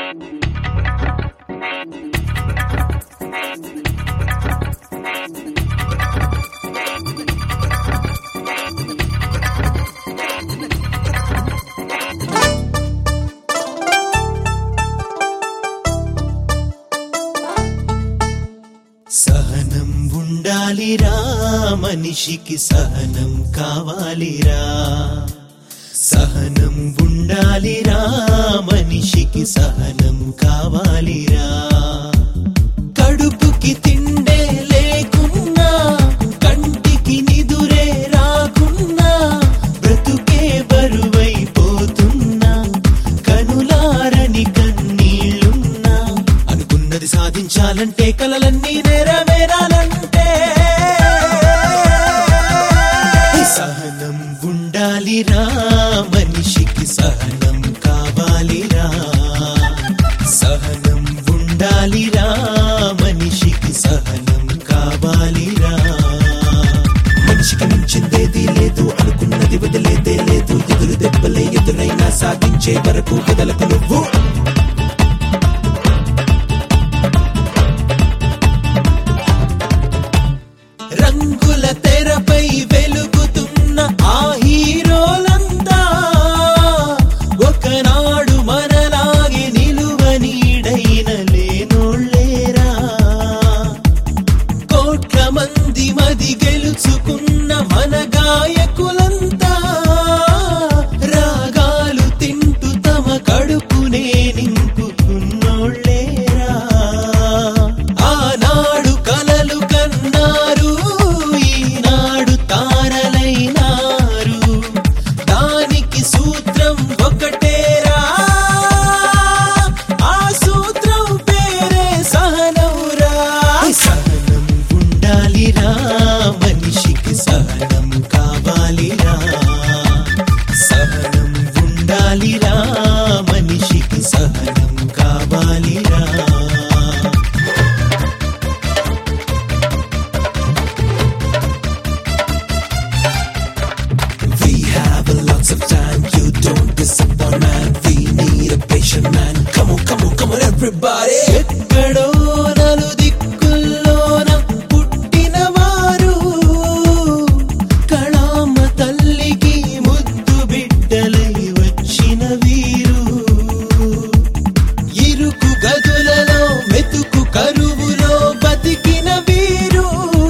సహనం ఉండాలిరా మనిషికి సహనం కావాలిరా సహనం ఉండాలిరా మనిషికి సహనం కావాలిరా కడుపుకి తిండే లేకున్నా కంటికి నిదురే రాకున్నా బ్రతుకే బరువైపోతున్నా కనులారని కన్నీళ్ళున్నా అనుకున్నది సాధించాలంటే కలలన్నీ నెరవేరాలంటే సహనం ఉండాలిరా మనిషికి సహనం కావాలిరా సహనం ఉండాలిరా మనిషికి సహనం కావాలిరా మనిషికి మించిందేది లేదు అనుకున్నది వదిలేదే లేదు ఎదురు దెబ్బలే ఎదురైనా సాధించే వరకు వదలకు నువ్వు రంగుల తెరపై వెలుగుతున్న ఆ హీరోలంతా ఒకనాడు మనలాగే నిలువ నీడైన లేనోళ్ళేరా కోట్ల మంది మది గెలుచుకున్న మన గాయకులంతా రాగాలు తింటూ తమ కడుపునే నింపుకున్నోళ్ళేరా ఆనాడు కలలు కన్నారు ఈనాడు తారలైనారు దానికి సూత్రం ఒకటేరా ఆ సూత్రం పేరే సహనవురా సహనం ఉండాలిరా మనిషికి సహనం కావాలిరా సహనం ఉండాలిరా మనిషికి సహనం కావాలిరా We have lots of time. You don't disappoint, man. We need a patient man. Come on, come on, come on, everybody. ఎక్కడో నలు దిక్కుల్లోన పుట్టిన వారు కళామ తల్లికి ముద్దు బిడ్డలై వచ్చిన వీరు ఇరుకు గదులలో మెతుకు కరువులో బతికిన వీరు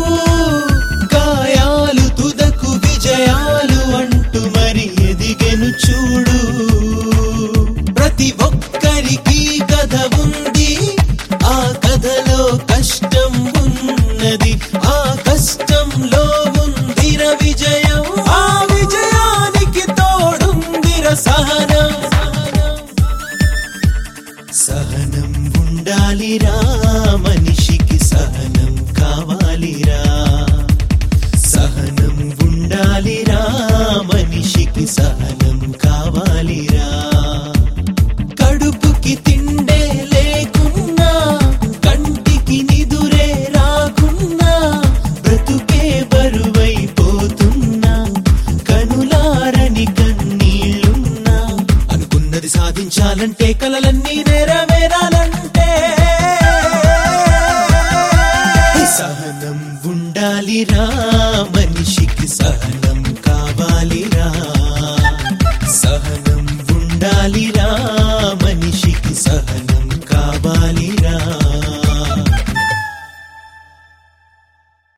గాయాలు తుదకు విజయాలు అంటూ మరి ఎదిగెను చూడు ప్రతి ఒక్కరికి కథ ఉంది ఆ కథలో కష్టం ఉన్నది ఆ కష్టంలో ఉందిర విజయం ఆ విజయానికి తోడుందిర సహనం సహనం ఉండాలిరా మనిషికి సహనం కావాలిరా సహనం ఉండాలిరా మనిషికి సహనం కావాలిరా కడుపుకి తిండే లేకున్నా కంటికి నిదురే రాకున్నా బ్రతుకే బరువైపోతున్నా కనులారని కన్నీళ్ళున్నా అనుకున్నది సాధించాలంటే కలలన్నీ నెరవేరాలంటే సహనం ఉండాలిరా మనిషికి సహనం కావాలిరా సహనం ఉండాలిరా